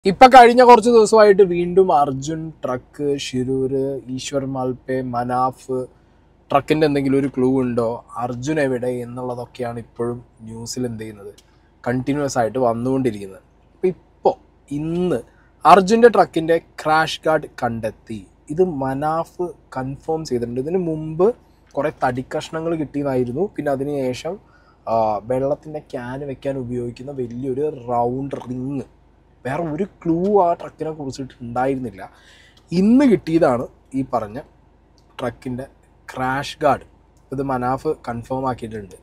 ഇപ്പൊ കഴിഞ്ഞ കുറച്ച് ദിവസമായിട്ട് വീണ്ടും അർജുൻ ട്രക്ക് ഷിരൂര് ഈശ്വർ മാൽപെ മനാഫ് ട്രക്കിന്റെ എന്തെങ്കിലും ഒരു ക്ലൂ ഉണ്ടോ അർജുൻ എവിടെ എന്നുള്ളതൊക്കെയാണ് ഇപ്പോഴും ന്യൂസിൽ എന്ത് ചെയ്യുന്നത് കണ്ടിന്യൂസ് ആയിട്ട് വന്നുകൊണ്ടിരിക്കുന്നത് അപ്പൊ ഇപ്പോൾ ഇന്ന് അർജുൻ്റെ ട്രക്കിന്റെ ക്രാഷ് ഗാർഡ് കണ്ടെത്തി ഇത് മനാഫ് കൺഫേം ചെയ്തിട്ടുണ്ട് ഇതിന് മുമ്പ് കുറേ തടിക്കഷ്ണങ്ങൾ കിട്ടിയതായിരുന്നു പിന്നെ അതിനുശേഷം ആ, വെള്ളത്തിന്റെ ക്യാൻ വെക്കാൻ ഉപയോഗിക്കുന്ന വലിയൊരു റൗണ്ട് റിങ് വേറെ ഒരു ക്ലൂ ആ ട്രക്കിനെ കുറിച്ചിട്ട് ഉണ്ടായിരുന്നില്ല ഇന്ന് കിട്ടിയതാണ് ഈ പറഞ്ഞ ട്രക്കിൻ്റെ ക്രാഷ് ഗാർഡ് ഇത് മനാഫ് കൺഫേം ആക്കിയിട്ടുണ്ട്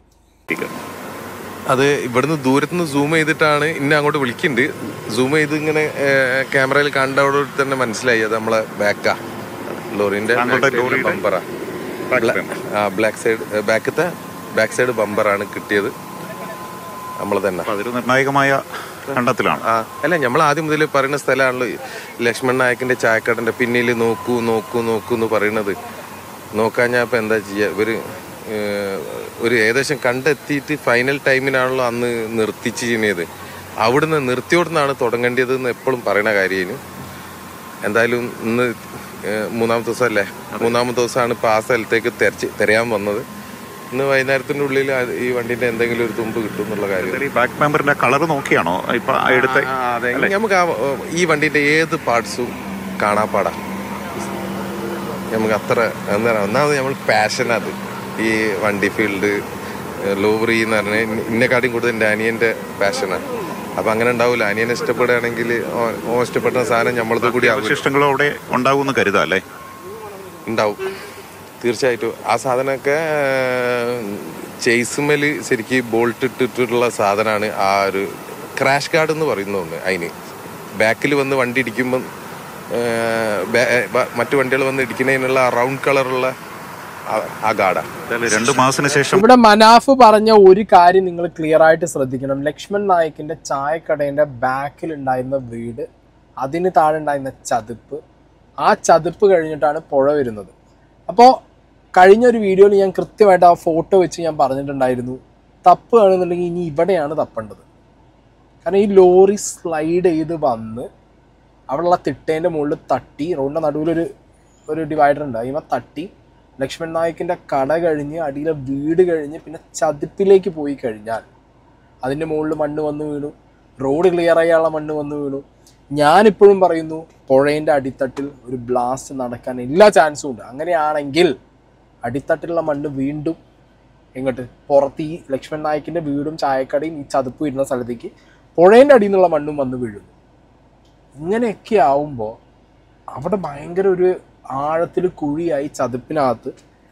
അത് ഇവിടുന്ന് ദൂരത്ത് നിന്ന് സൂം ചെയ്തിട്ടാണ് ഇന്നെ അങ്ങോട്ട് വിളിക്കുന്നുണ്ട് സൂം ചെയ്ത് ഇങ്ങനെ ക്യാമറയിൽ കണ്ടവിടെ തന്നെ മനസ്സിലായി അത് നമ്മളെ ബാക്കാ ലോറിന്റെ അങ്ങോട്ടെ ലോറിയുടെ ബമ്പറാ back തന്നെ. ബ്ലാക്ക് സൈഡ് ബാക്കത്തെ ബാക്ക് സൈഡ് ബമ്പറാണ് കിട്ടിയത് നമ്മളെ തന്നെ അപ്പൊ അതൊരു നിർണായകമായ കണ്ടെത്തലാണ് ആ അല്ല നമ്മൾ ആദ്യം മുതൽ പറയുന്ന സ്ഥലമാണല്ലോ ഈ ലക്ഷ്മൺ നായക്കിന്റെ ചായക്കടന്റെ പിന്നിൽ നോക്കൂ നോക്കൂ നോക്കൂ എന്ന് പറയുന്നത് നോക്കാൻ ഞാൻ ഇപ്പൊ എന്താ ചെയ്യുക ഇവര് ഏഹ്, ഒരു ഏകദേശം കണ്ടെത്തിയിട്ട് ഫൈനൽ ടൈമിനാണല്ലോ അന്ന് നിർത്തിച്ച് ചെയ്യുന്നത് അവിടുന്ന് നിർത്തിയോടുന്നാണ് തുടങ്ങേണ്ടത് എന്ന് എപ്പോഴും പറയുന്ന കാര്യം എന്തായാലും ഇന്ന് ഏഹ്, മൂന്നാമത്തെ ദിവസം അല്ലേ മൂന്നാമത്തെ ദിവസമാണ് ഇപ്പൊ ആ സ്ഥലത്തേക്ക് തെരച്ച് തിരയാൻ വന്നത് ഇന്ന് വൈകുന്നേരത്തിന്റെ ഉള്ളിൽ അത് ഈ വണ്ടിന്റെ എന്തെങ്കിലും ഒരു തുമ്പ് കിട്ടും എന്നുള്ള കാര്യം ഈ ബാക്ക് മെമ്പറിന്റെ കളർ നോക്കിയാണോ ഇപ്പൊ എടുത്ത ആ, അതെ. നമുക്ക് ആ ഓ, ഈ വണ്ടിന്റെ ഏത് പാർട്സും കാണാപ്പാടാ നമുക്ക് അത്ര എന്താ പറയുക ഒന്നാമത് നമ്മൾ പാഷൻ അത് ഈ വണ്ടി ഫീൽഡ് ലോറി എന്ന് പറഞ്ഞാൽ ഇന്നെക്കാട്ടിയും കൂടുതൽ എൻ്റെ അനിയൻ്റെ പാഷനാണ് അപ്പം അങ്ങനെ ഉണ്ടാവില്ല അനിയനെ ഇഷ്ടപ്പെടുകയാണെങ്കിൽ ഓ- ഓ ഇഷ്ടപ്പെട്ട സാധനം നമ്മളത് കൂടി ആവും അവശിഷ്ടങ്ങളും അവിടെ ഉണ്ടാവുമെന്ന് കരുതാം അല്ലേ ഉണ്ടാവും തീർച്ചയായിട്ടും ആ സാധനമൊക്കെ ചേസുമേൽ ശരിക്ക് ബോൾട്ട് ഇട്ടിട്ടുള്ള സാധനമാണ് ആ ഒരു ക്രാഷ് ഗാർഡ് എന്ന് പറയുന്ന ഒന്ന് അതിന് ബാക്കിൽ വന്ന് വണ്ടി ഇടിക്കുമ്പം ആ, ബാ- ബ- മറ്റു വണ്ടികൾ വന്ന് ഇടിക്കുന്നതിനുള്ള റൗണ്ട് കളറുള്ള ആ ഗാർഡാണ് എന്തായാലും രണ്ടു മാസത്തിന് ശേഷം ഇവിടെ മനാഫ് പറഞ്ഞ ഒരു കാര്യം നിങ്ങൾ ക്ലിയർ ആയിട്ട് ശ്രദ്ധിക്കണം ലക്ഷ്മൺ നായിക്കിന്റെ ചായക്കടേന്റെ ബാക്കിൽ ഉണ്ടായിരുന്ന വീട് അതിന് താഴെ ഉണ്ടായിരുന്ന ചതുപ്പ് ആ ചതുപ്പ് കഴിഞ്ഞിട്ടാണ് പുഴ വരുന്നത് അപ്പോൾ കഴിഞ്ഞ ഒരു വീഡിയോയിൽ ഞാൻ കൃത്യമായിട്ട് ആ ഫോട്ടോ വെച്ച് ഞാൻ പറഞ്ഞിട്ടുണ്ടായിരുന്നു തപ്പ് ആണെന്നുണ്ടെങ്കിൽ ഇനി ഇവിടെയാണ് തപ്പേണ്ടത് കാരണം ഈ ലോറി സ്ലൈഡ് ചെയ്ത് വന്ന് അവിടെയുള്ള തിട്ടേൻ്റെ മുകളിൽ തട്ടി റോഡിൻ്റെ നടുവിലൊരു ഒരു ഡിവൈഡർ ഉണ്ട് അതിമ തട്ടി ലക്ഷ്മൺ നായിക്കിൻ്റെ കട കഴിഞ്ഞ് അടിയിലെ വീട് കഴിഞ്ഞ് പിന്നെ ചതുപ്പിലേക്ക് പോയി കഴിഞ്ഞാൽ അതിൻ്റെ മുകളിൽ മണ്ണ് വന്ന് വീണു റോഡ് ക്ലിയർ ചെയ്യാനുള്ള മണ്ണ് വന്ന് വീണു ഞാനിപ്പോഴും പറയുന്നു പുഴേൻ്റെ അടിത്തട്ടിൽ ഒരു ബ്ലാസ്റ്റ് നടക്കാൻ എല്ലാ ചാൻസും ഉണ്ട് അങ്ങനെയാണെങ്കിൽ അടിത്തട്ടിലുള്ള മണ്ണ് വീണ്ടും എങ്ങോട്ട് പുറത്ത് ഈ ലക്ഷ്മൺ നായിക്കിൻ്റെ വീടും ചായക്കടയും ഈ ചതുപ്പ് വരുന്ന സ്ഥലത്തേക്ക് പുഴേൻ്റെ അടിയിൽ നിന്നുള്ള മണ്ണും വന്ന് വീഴുന്നു ഇങ്ങനെയൊക്കെ ആവുമ്പോൾ അവിടെ ഭയങ്കര ഒരു ആഴത്തിൽ കുഴിയായി ചതുപ്പിനകത്ത്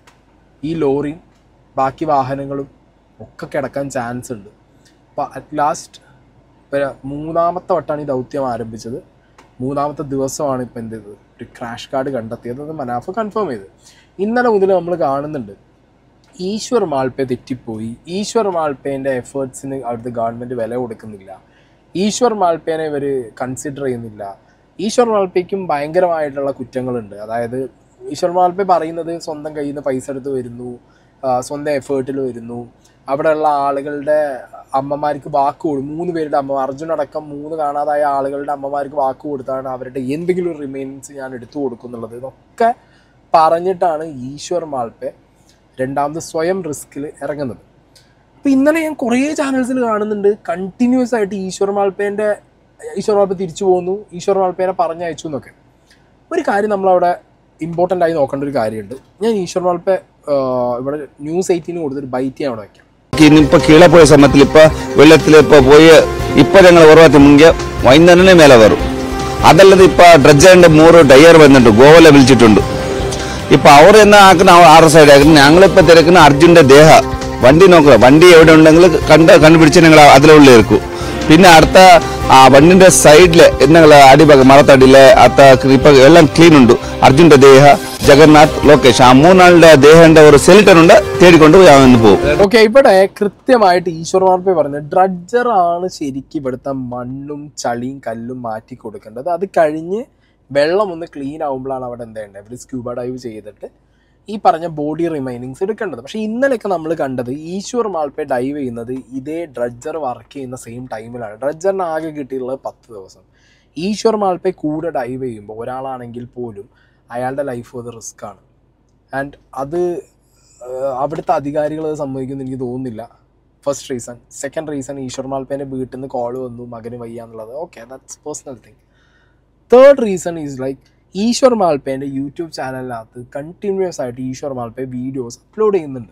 ഈ ലോറിയും ബാക്കി വാഹനങ്ങളും ഒക്കെ കിടക്കാൻ ചാൻസ് ഉണ്ട് അപ്പോൾ അറ്റ് ലാസ്റ്റ് ഇപ്പം മൂന്നാമത്തെ വട്ടമാണ് ഈ ദൗത്യം ആരംഭിച്ചത് മൂന്നാമത്തെ ദിവസമാണ് ഇപ്പം എന്ത് ചെയ്തത് ഒരു ക്രാഷ് കാർഡ് കണ്ടെത്തിയത് അത് മനാഫ് കൺഫേം ചെയ്ത് ഇന്നലെ മുതൽ നമ്മൾ കാണുന്നുണ്ട് ഈശ്വർ മാൾപ്പെ തെറ്റിപ്പോയി ഈശ്വർ മാൾപ്പേൻ്റെ എഫേർട്സിന് അവിടുത്തെ ഗവൺമെൻറ് വില കൊടുക്കുന്നില്ല ഈശ്വർ മാൾപ്പേനെ ഇവർ കൺസിഡർ ചെയ്യുന്നില്ല ഈശ്വർ മാൾപ്പയ്ക്കും ഭയങ്കരമായിട്ടുള്ള കുറ്റങ്ങളുണ്ട് അതായത് ഈശ്വർ മാൾപ്പെ പറയുന്നത് സ്വന്തം കയ്യിൽ നിന്ന് പൈസ എടുത്ത് വരുന്നു ആ, സ്വന്തം എഫേർട്ടിൽ വരുന്നു അവിടെയുള്ള ആളുകളുടെ അമ്മമാർക്ക് വാക്ക് കൊടുക്കും മൂന്ന് പേരുടെ അമ്മ അർജുൻ അടക്കം മൂന്ന് കാണാതായ ആളുകളുടെ അമ്മമാർക്ക് വാക്ക് കൊടുത്താണ് അവരുടെ എന്തെങ്കിലും ഒരു റിമൈൻസ് ഞാൻ എടുത്തു കൊടുക്കുന്നുള്ളത് ഇതൊക്കെ പറഞ്ഞിട്ടാണ് ഈശ്വർ മാൾപ്പെ രണ്ടാമത് സ്വയം റിസ്കിൽ ഇറങ്ങുന്നത് അപ്പോൾ ഇന്നലെ ഞാൻ കുറേ ചാനൽസിൽ കാണുന്നുണ്ട് കണ്ടിന്യൂസ് ആയിട്ട് ഈശ്വർ മാൾപ്പേൻ്റെ ഈശ്വർ മാൾപ്പ തിരിച്ചു പോകുന്നു ഈശ്വർ മാൾപ്പേനെ പറഞ്ഞയച്ചു എന്നൊക്കെ ഒരു കാര്യം നമ്മളവിടെ ഇമ്പോർട്ടൻ്റ് ആയി നോക്കേണ്ട ഒരു കാര്യമുണ്ട് ഞാൻ ഈശ്വർ മാൾപ്പെ ആ, ഇവിടെ ന്യൂസ് എയ്റ്റീന് കൊടുത്തൊരു ബൈറ്റ് ഞാൻ അവിടെ വയ്ക്കാം ഇപ്പൊ കീഴെ പോയ സമയത്തിൽ ഇപ്പൊ വെള്ളത്തിൽ ഇപ്പൊ പോയി ഇപ്പൊ ഞങ്ങൾ ഒരുപാട് മുങ്ങിയ വൈകുന്നേരನೇ ಮೇಲೆ വരും അതല്ലത് ഇപ്പൊ ഡ്രഡ്ജറിന്റെ മൂന്ന് ടയർ വന്നിട്ട് ഗോവല വിളിച്ചിട്ടുണ്ട് ഇപ്പൊ അവർ എന്നാ ആക്കുന്ന ആറ് സൈഡ് ആക്കുന്നത് ഞങ്ങളിപ്പോ തിരക്കുന്ന അർജുന്റെ ദേഹ വണ്ടി നോക്കുക വണ്ടി എവിടെ ഉണ്ടെങ്കിൽ കണ്ട് കണ്ടുപിടിച്ച് ഞങ്ങൾ അതിലുള്ളിൽ ഇരിക്കും പിന്നെ അടുത്ത ആ വണ്ടിന്റെ സൈഡില് ഞങ്ങൾ അടിഭാഗം മരത്തടിയിലെ അത്ത ഇപ്പൊ എല്ലാം ക്ലീൻ ഉണ്ട് അർജുന്റെ ദേഹ ജഗന്നാഥ് ലോകേഷ് ആ മൂന്നാളുടെ ദേഹന്റെ ഒരു സെലിറ്റർ ഉണ്ട് തേടിക്കൊണ്ട് പോയി അവൻ പോകും ഓക്കെ ഇവിടെ കൃത്യമായിട്ട് ഈശ്വർ മാർപ്പെ പറഞ്ഞു ഡ്രഡ്ജർ ആണ് ശരിക്കും ഇവിടുത്തെ മണ്ണും ചളിയും കല്ലും മാറ്റി കൊടുക്കേണ്ടത് അത് കഴിഞ്ഞ് വെള്ളം ഒന്ന് ക്ലീൻ ആവുമ്പോഴാണ് അവിടെ എന്താ വേണ്ടത് ഇവർ സ്ക്യൂബ ഡൈവ് ചെയ്തിട്ട് ഈ പറഞ്ഞ ബോഡി റിമൈനിങ്സ് എടുക്കേണ്ടത് പക്ഷേ ഇന്നലെയൊക്കെ നമ്മൾ കണ്ടത് ഈശ്വർ മാൾപ്പെ ഡൈവ് ചെയ്യുന്നത് ഇതേ ഡ്രഡ്ജർ വർക്ക് ചെയ്യുന്ന സെയിം ടൈമിലാണ് ഡ്രഡ്ജറിന് ആകെ കിട്ടിയിട്ടുള്ളത് പത്ത് ദിവസം ഈശ്വർ മാൾപ്പെ കൂടെ ഡൈവ് ചെയ്യുമ്പോൾ ഒരാളാണെങ്കിൽ പോലും അയാളുടെ ലൈഫ് അത് റിസ്ക് ആണ് ആൻഡ് അത് ആഹ്, അവിടുത്തെ അധികാരികൾ അത് സമ്മതിക്കുമെന്ന് എനിക്ക് തോന്നുന്നില്ല first reason second reason Eshwar മാൾപ്പേൻ്റെ വീട്ടിൽ നിന്ന് കോൾ വന്നു മകന് വയ്യ എന്നുള്ളത് okay that's personal thing third reason is like Eshwar മാൾപ്പേൻ്റെ യൂട്യൂബ് ചാനലിനകത്ത് കണ്ടിന്യൂസ് ആയിട്ട് ഈശ്വർ മാൾപ്പെ വീഡിയോസ് അപ്ലോഡ് ചെയ്യുന്നുണ്ട്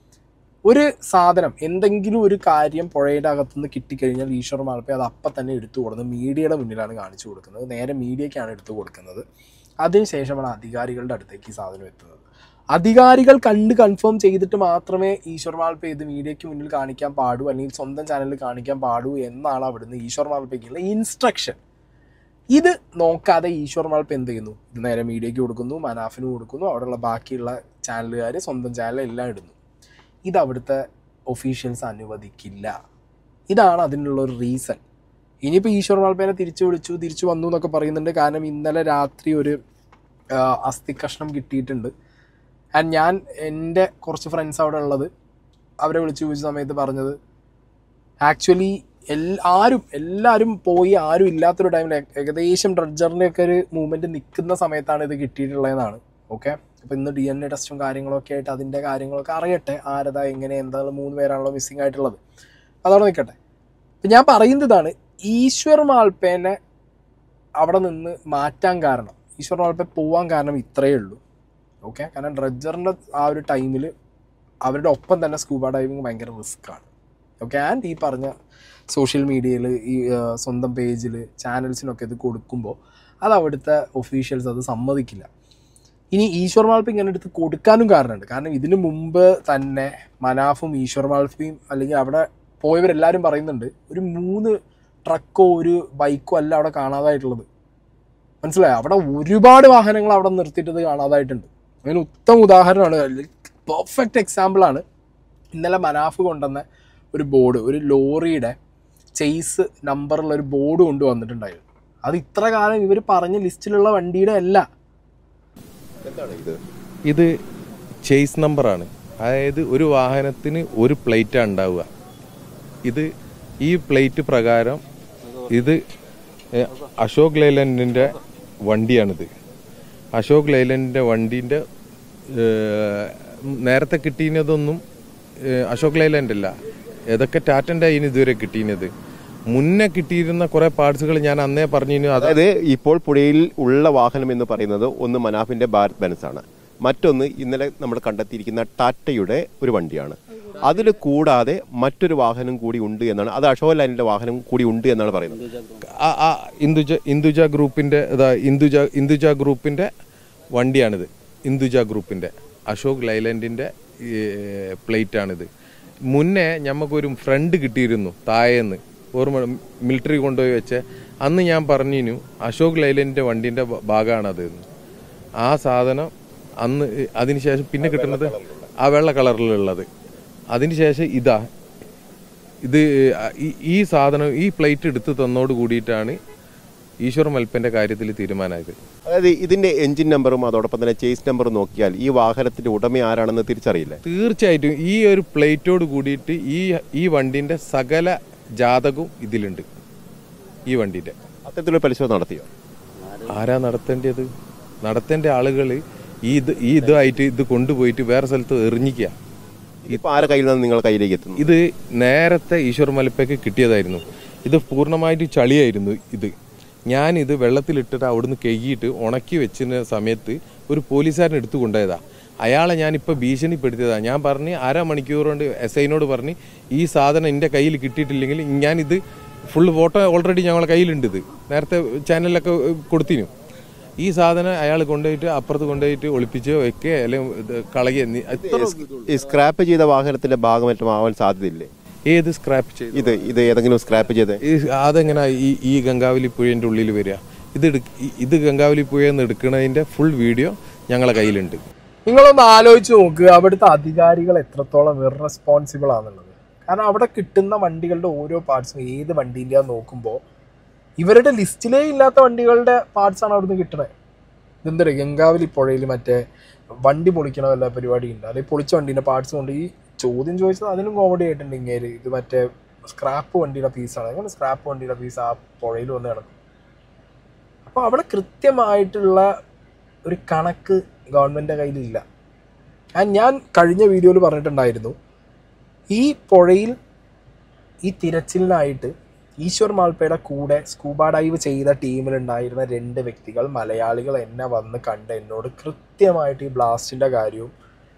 ഒരു സാധനം എന്തെങ്കിലും ഒരു കാര്യം പുഴയുടെ അകത്തുനിന്ന് കിട്ടിക്കഴിഞ്ഞാൽ ഈശ്വർ മാൾപ്പെ അത് അപ്പം തന്നെ എടുത്തു കൊടുക്കുന്നത് മീഡിയയുടെ മുന്നിലാണ് കാണിച്ചു കൊടുക്കുന്നത് നേരെ മീഡിയയ്ക്കാണ് എടുത്തു കൊടുക്കുന്നത് അതിനുശേഷമാണ് അധികാരികളുടെ അടുത്തേക്ക് ഈ സാധനം എത്തുന്നത് അധികാരികൾ കണ്ട് കൺഫേം ചെയ്തിട്ട് മാത്രമേ ഈശ്വർ മാൾപ്പെ ഇത് മീഡിയയ്ക്ക് മുന്നിൽ കാണിക്കാൻ പാടൂ അല്ലെങ്കിൽ സ്വന്തം ചാനലിൽ കാണിക്കാൻ പാടൂ എന്നാണ് അവിടുന്ന് ഈശ്വർ മാൾപ്പയ്ക്കുള്ള ഇൻസ്ട്രക്ഷൻ ഇത് നോക്കാതെ ഈശ്വർ മാൾപ്പ് എന്ത് ചെയ്യുന്നു ഇത് നേരെ മീഡിയയ്ക്ക് കൊടുക്കുന്നു മനാഫിന് കൊടുക്കുന്നു അവിടെയുള്ള ബാക്കിയുള്ള ചാനലുകാർ സ്വന്തം ചാനൽ എല്ലാം ഇടുന്നു ഇത് അവിടുത്തെ ഒഫീഷ്യൽസ് അനുവദിക്കില്ല ഇതാണ് അതിനുള്ള ഒരു റീസൺ ഇനിയിപ്പോൾ ഈശ്വർ മാൾപ്പേനെ തിരിച്ചു വിളിച്ചു തിരിച്ചു വന്നു എന്നൊക്കെ പറയുന്നുണ്ട് കാരണം ഇന്നലെ രാത്രി ഒരു ആ, അസ്ഥി കഷ്ണം കിട്ടിയിട്ടുണ്ട് ആൻഡ് ഞാൻ എൻ്റെ കുറച്ച് ഫ്രണ്ട്സ് അവിടെ ഉള്ളത് അവരെ വിളിച്ചു ചോദിച്ച സമയത്ത് പറഞ്ഞത് ആക്ച്വലി എല്ലാ ആരും എല്ലാവരും പോയി ആരും ഇല്ലാത്തൊരു ടൈമിൽ ഏകദേശം ഡ്രഡ്ജറിൻ്റെ ഒക്കെ ഒരു മൂവ്മെൻറ്റ് നിൽക്കുന്ന സമയത്താണ് ഇത് കിട്ടിയിട്ടുള്ളതെന്നാണ് ഓക്കെ അപ്പോൾ ഇന്ന് ഡി എൻ എ ടെസ്റ്റും കാര്യങ്ങളൊക്കെ ആയിട്ട് അതിൻ്റെ കാര്യങ്ങളൊക്കെ അറിയട്ടെ ആരതാ എങ്ങനെ എന്താണ് മൂന്ന് പേരാണല്ലോ മിസ്സിങ് ആയിട്ടുള്ളത് അതവിടെ നിൽക്കട്ടെ അപ്പം ഞാൻ പറയുന്നത് ഇതാണ് ഈശ്വർ മാൾപ്പേനെ അവിടെ നിന്ന് മാറ്റാൻ കാരണം ഈശ്വർ മാൾപ്പെ പോവാൻ കാരണം ഇത്രയേ ഉള്ളൂ ഓക്കെ കാരണം ഡ്രഡ്ജറിൻ്റെ ആ ഒരു ടൈമിൽ അവരുടെ ഒപ്പം തന്നെ സ്കൂബ ഡൈവിങ് ഭയങ്കര റിസ്ക്കാണ് ഓക്കെ ആൻഡ് ഈ പറഞ്ഞ സോഷ്യൽ മീഡിയയിൽ ഈ ആ, സ്വന്തം പേജിൽ ചാനൽസിനൊക്കെ ഇത് കൊടുക്കുമ്പോൾ അത് അവിടുത്തെ ഒഫീഷ്യൽസ് അത് സമ്മതിക്കില്ല ഇനി ഈശ്വർ മാൾപ്പി ഇങ്ങനെ എടുത്ത് കൊടുക്കാനും കാരണമുണ്ട് കാരണം ഇതിനു മുമ്പ് തന്നെ മനാഫും ഈശ്വർ മാൾപ്പിയും അല്ലെങ്കിൽ അവിടെ പോയവരെല്ലാവരും പറയുന്നുണ്ട് ഒരു മൂന്ന് ട്രക്കോ ഒരു ബൈക്കോ അല്ല അവിടെ കാണാതായിട്ടുള്ളത് മനസ്സിലായോ അവിടെ ഒരുപാട് വാഹനങ്ങൾ അവിടെ നിർത്തിയിട്ടത് കാണാതായിട്ടുണ്ട് അതിന് ഉത്തമ ഉദാഹരണമാണ് പെർഫെക്റ്റ് എക്സാമ്പിളാണ് ഇന്നലെ മനാഫ് കൊണ്ടുവന്ന ഒരു ബോർഡ് ഒരു ലോറിയുടെ ചെയ്സ് നമ്പറുള്ള ഒരു ബോർഡ് കൊണ്ടുവന്നിട്ടുണ്ടായിരുന്നു അത് ഇത്ര കാലം ഇവർ പറഞ്ഞ ലിസ്റ്റിലുള്ള വണ്ടിയുടെ അല്ല ഇത് ചേസ് നമ്പറാണ് അതായത് ഒരു വാഹനത്തിന് ഒരു പ്ലേറ്റാണ് ഉണ്ടാവുക ഇത് ഈ പ്ലേറ്റ് പ്രകാരം ഇത് ഏ, അശോക് ലൈലൻഡിൻ്റെ വണ്ടിയാണിത് അശോക് ലൈലൻഡിൻ്റെ വണ്ടീൻ്റെ നേരത്തെ കിട്ടിയതൊന്നും ഏ, അശോക് ലൈലൻഡ് അല്ല ഏതൊക്കെ ടാറ്റൻ്റെ അതിന് ഇതുവരെ കിട്ടിയത് മുന്നേ കിട്ടിയിരുന്ന കുറേ പാർട്സുകൾ ഞാൻ അന്നേ പറഞ്ഞു അത് അതായത് ഇപ്പോൾ പുഴയിൽ ഉള്ള വാഹനം എന്ന് പറയുന്നത് ഒന്ന് മനാഫിന്റെ ഭാരത് ബെൻസ് ആണ് മറ്റൊന്ന് ഇന്നലെ നമ്മൾ കണ്ടെത്തിയിരിക്കുന്ന ടാറ്റയുടെ ഒരു വണ്ടിയാണ് അതിൽ കൂടാതെ മറ്റൊരു വാഹനം കൂടി ഉണ്ട് എന്നാണ് അത് അശോക് ലൈനിന്റെ വാഹനം കൂടി ഉണ്ട് എന്നാണ് പറയുന്നത് ആ- ആ ഇന്ദുജ ഇന്ദുജ ഗ്രൂപ്പിന്റെ ഇതാ ഇന്ദുജ ഇന്ദുജ ഗ്രൂപ്പിന്റെ വണ്ടിയാണിത് ഇന്ദുജ ഗ്രൂപ്പിന്റെ അശോക് ലൈലൻഡിന്റെ പ്ലേറ്റ് ആണിത് മുന്നേ ഞമ്മക്കൊരു ഫ്രണ്ട് കിട്ടിയിരുന്നു താഴേന്ന് ഓർമ്മ മിലിറ്ററി കൊണ്ടുപോയി വെച്ച അന്ന് ഞാൻ പറഞ്ഞിനു അശോക് ലൈലൻഡിന്റെ വണ്ടിന്റെ ഭാഗമാണത് എന്ന് ആ സാധനം അന്ന് അതിനുശേഷം പിന്നെ കിട്ടുന്നത് ആ വെള്ള കളറിലുള്ളത് അതിനുശേഷം ഇതാ ഇത് ഈ- ഈ സാധനം ഈ പ്ലേറ്റ് എടുത്ത് തന്നോട് കൂടിയിട്ടാണ് ഈശ്വർ മൽപ്പന്റെ കാര്യത്തിൽ തീരുമാനമായത് അതായത് ഇതിന്റെ എഞ്ചിൻ നമ്പറും അതോടൊപ്പം തന്നെ ചേസ് നമ്പറും നോക്കിയാൽ ഈ വാഹനത്തിന്റെ ഉടമ ആരാണെന്ന് തിരിച്ചറിയില്ല തീർച്ചയായിട്ടും ഈ ഒരു പ്ലേറ്റോട് കൂടിയിട്ട് ഈ ഈ വണ്ടിന്റെ സകല ജാതകവും ഇതിലുണ്ട് ഈ വണ്ടിന്റെ അത്തരത്തിലുള്ള പരിശോധന നടത്തിയോ ആരാ നടത്തേണ്ടത് നടത്തേണ്ട ആളുകൾ ഈ ഇത് ഈ ഇതായിട്ട് ഇത് കൊണ്ടുപോയിട്ട് വേറെ സ്ഥലത്ത് എറിഞ്ഞിക്കുക ഇപ്പൊ ആരുടെ കയ്യിൽ നിന്ന് നിങ്ങൾ കയ്യിലേക്ക് എത്തുന്നു ഇത് നേരത്തെ ഈശ്വർ മലപ്പയ്ക്ക് കിട്ടിയതായിരുന്നു ഇത് പൂർണ്ണമായിട്ട് ചളിയായിരുന്നു ഇത് ഞാൻ ഇത് വെള്ളത്തിലിട്ടിട്ട് അവിടുന്ന് കഴുകിയിട്ട് ഉണക്കി വെച്ചിരുന്ന സമയത്ത് ഒരു പോലീസുകാരൻ എടുത്തു കൊണ്ടുപോയതാ അയാളെ ഞാനിപ്പോൾ ഭീഷണിപ്പെടുത്തിയതാ ഞാൻ പറഞ്ഞ് അരമണിക്കൂർ കൊണ്ട് എസ് ഐനോട് പറഞ്ഞ് ഈ സാധനം എൻ്റെ കയ്യിൽ കിട്ടിയിട്ടില്ലെങ്കിൽ ഞാനിത് ഫുൾ ഫോട്ടോ ഓൾറെഡി ഞങ്ങളെ കയ്യിലുണ്ട് ഇത് നേരത്തെ ചാനലിലൊക്കെ കൊടുത്തിനു ഈ സാധനം അയാൾ കൊണ്ടുപോയിട്ട് അപ്പുറത്ത് കൊണ്ടുപോയിട്ട് ഒളിപ്പിച്ച് വെക്കുക അല്ലെങ്കിൽ ഇത് കളയുക എന്നി- ഇത്ര ഈ സ്ക്രാപ്പ് ചെയ്ത വാഹനത്തിന്റെ ഭാഗമായിട്ടും ആവാൻ സാധ്യതയില്ലേ ഏത് സ്ക്രാപ്പ് ചെയ്ത് ഇത് ഇത് ഏതെങ്കിലും സ്ക്രാപ്പ് ചെയ്ത് ഈ അതെങ്ങനെ ഈ ഈ ഗംഗാവലി പുഴേൻ്റെ ഉള്ളിൽ വരിക ഇത് എടുക്ക- ഈ- ഇത് ഗംഗാവലി പുഴയിൽ നിന്ന് എടുക്കുന്നതിൻ്റെ ഫുൾ വീഡിയോ ഞങ്ങളെ കയ്യിലുണ്ട് നിങ്ങളൊന്ന് ആലോചിച്ച് നോക്കുക അവിടുത്തെ അധികാരികൾ എത്രത്തോളം ഇറസ്പോൺസിബിൾ ആണെന്നുള്ളത് കാരണം അവിടെ കിട്ടുന്ന വണ്ടികളുടെ ഓരോ പാർട്സും ഏത് വണ്ടീൻ്റെ നോക്കുമ്പോൾ ഇവരുടെ ലിസ്റ്റിലേ ഇല്ലാത്ത വണ്ടികളുടെ പാർട്സ് ആണ് അവിടുന്ന് കിട്ടണത് ഇതെന്താ ഗംഗാവലി പുഴയിൽ മറ്റേ വണ്ടി പൊളിക്കണ വല്ല പരിപാടി ഉണ്ട് അല്ലെങ്കിൽ പൊളിച്ച വണ്ടീൻ്റെ പാർട്സ് കൊണ്ട് ഈ ചോദ്യം ചോദിച്ചത് അതിനും കോമഡി ആയിട്ടുണ്ട് ഇങ്ങേര് ഇത് മറ്റേ സ്ക്രാപ്പ് വണ്ടിയുടെ പീസാണ് അങ്ങനെ സ്ക്രാപ്പ് വണ്ടിയുടെ പീസ് ആ പുഴയിൽ വന്ന് കിടക്കും അപ്പോൾ അവിടെ കൃത്യമായിട്ടുള്ള ഒരു കണക്ക് ഗവൺമെൻറ്റിൻ്റെ കയ്യിലില്ല ഞാൻ ഞാൻ കഴിഞ്ഞ വീഡിയോയിൽ പറഞ്ഞിട്ടുണ്ടായിരുന്നു ഈ പുഴയിൽ ഈ തിരച്ചിലിനായിട്ട് ഈശ്വർ മാൽപ്പയുടെ കൂടെ സ്കൂബ ഡൈവ് ചെയ്ത ടീമിലുണ്ടായിരുന്ന രണ്ട് വ്യക്തികൾ മലയാളികൾ എന്നെ വന്ന് കണ്ട് എന്നോട് കൃത്യമായിട്ട് ഈ ബ്ലാസ്റ്റിൻ്റെ കാര്യവും